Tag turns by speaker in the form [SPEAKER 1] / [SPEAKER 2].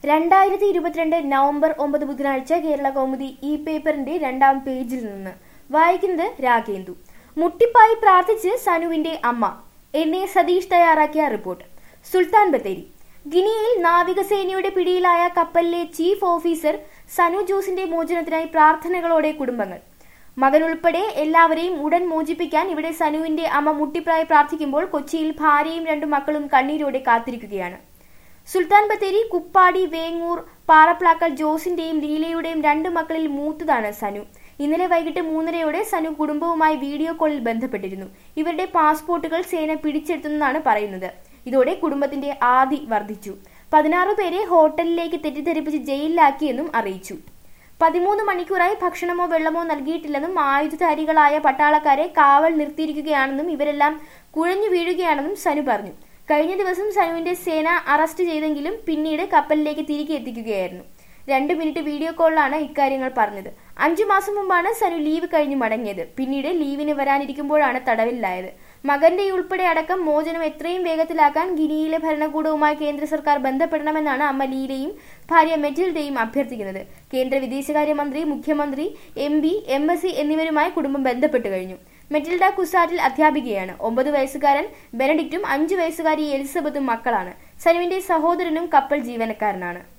[SPEAKER 1] രണ്ടായിരത്തി ഇരുപത്തിരണ്ട് നവംബർ ഒമ്പത് ബുധനാഴ്ച കേരള കൗമുദി ഈ പേപ്പറിന്റെ രണ്ടാം പേജിൽ നിന്ന് വായിക്കുന്നത് രാഗേന്ദു മുട്ടിപ്പായി പ്രാർത്ഥിച്ച് സനുവിന്റെ അമ്മ എൻ എ സതീഷ് തയ്യാറാക്കിയ റിപ്പോർട്ട് സുൽത്താൻ ബത്തേരി ഗിനിയയിൽ നാവികസേനയുടെ പിടിയിലായ കപ്പലിലെ ചീഫ് ഓഫീസർ സനു ജോസിന്റെ മോചനത്തിനായി പ്രാർത്ഥനകളോടെ കുടുംബങ്ങൾ മകൻ ഉൾപ്പെടെ എല്ലാവരെയും ഉടൻ മോചിപ്പിക്കാൻ ഇവിടെ സനുവിന്റെ അമ്മ മുട്ടിപ്രായി പ്രാർത്ഥിക്കുമ്പോൾ കൊച്ചിയിൽ ഭാര്യയും രണ്ടു മക്കളും കണ്ണീരോടെ കാത്തിരിക്കുകയാണ് സുൽത്താൻ ബത്തേരി കുപ്പാടി വേങ്ങൂർ പാറപ്ലാക്കൽ ജോസിന്റെയും ലീലയുടെയും രണ്ട് മക്കളിൽ മൂത്തതാണ് സനു ഇന്നലെ വൈകിട്ട് മൂന്നരയോടെ സനു കുടുംബവുമായി വീഡിയോ കോളിൽ ബന്ധപ്പെട്ടിരുന്നു ഇവരുടെ പാസ്പോർട്ടുകൾ സേന പിടിച്ചെടുത്തെന്നാണ് പറയുന്നത് ഇതോടെ കുടുംബത്തിന്റെ ആദി വർദ്ധിച്ചു പതിനാറ് പേരെ ഹോട്ടലിലേക്ക് തെറ്റിദ്ധരിപ്പിച്ച് ജയിലിലാക്കിയെന്നും അറിയിച്ചു പതിമൂന്ന് മണിക്കൂറായി ഭക്ഷണമോ വെള്ളമോ നൽകിയിട്ടില്ലെന്നും ആയുധധാരികളായ പട്ടാളക്കാരെ കാവൽ നിർത്തിയിരിക്കുകയാണെന്നും ഇവരെല്ലാം കുഴഞ്ഞു വീഴുകയാണെന്നും സനു പറഞ്ഞു കഴിഞ്ഞ ദിവസം സനുവിന്റെ സേന അറസ്റ്റ് ചെയ്തെങ്കിലും പിന്നീട് കപ്പലിലേക്ക് തിരികെ എത്തിക്കുകയായിരുന്നു രണ്ട് മിനിറ്റ് വീഡിയോ കോളിലാണ് ഇക്കാര്യങ്ങൾ പറഞ്ഞത് അഞ്ചു മാസം മുമ്പാണ് സനു ലീവ് കഴിഞ്ഞ് മടങ്ങിയത് പിന്നീട് ലീവിന് വരാനിരിക്കുമ്പോഴാണ് തടവിലായത് മകന്റെ ഉൾപ്പെടെ അടക്കം മോചനം എത്രയും വേഗത്തിലാക്കാൻ ഗിനിയിലെ ഭരണകൂടവുമായി കേന്ദ്ര സർക്കാർ ബന്ധപ്പെടണമെന്നാണ് അമ്മ ലീലയും ഭാര്യ മെറ്റിൽഡയും അഭ്യർത്ഥിക്കുന്നത് കേന്ദ്ര വിദേശകാര്യമന്ത്രി മുഖ്യമന്ത്രി M P M S C എന്നിവരുമായി കുടുംബം ബന്ധപ്പെട്ടു കഴിഞ്ഞു മെറ്റിൽഡ കുസാറ്റിൽ അധ്യാപികയാണ് ഒമ്പത് വയസ്സുകാരൻ ബെനഡിക്റ്റും അഞ്ചു വയസ്സുകാരി എലിസബത്തും മക്കളാണ് സനുവിന്റെ സഹോദരനും കപ്പൽ ജീവനക്കാരനാണ്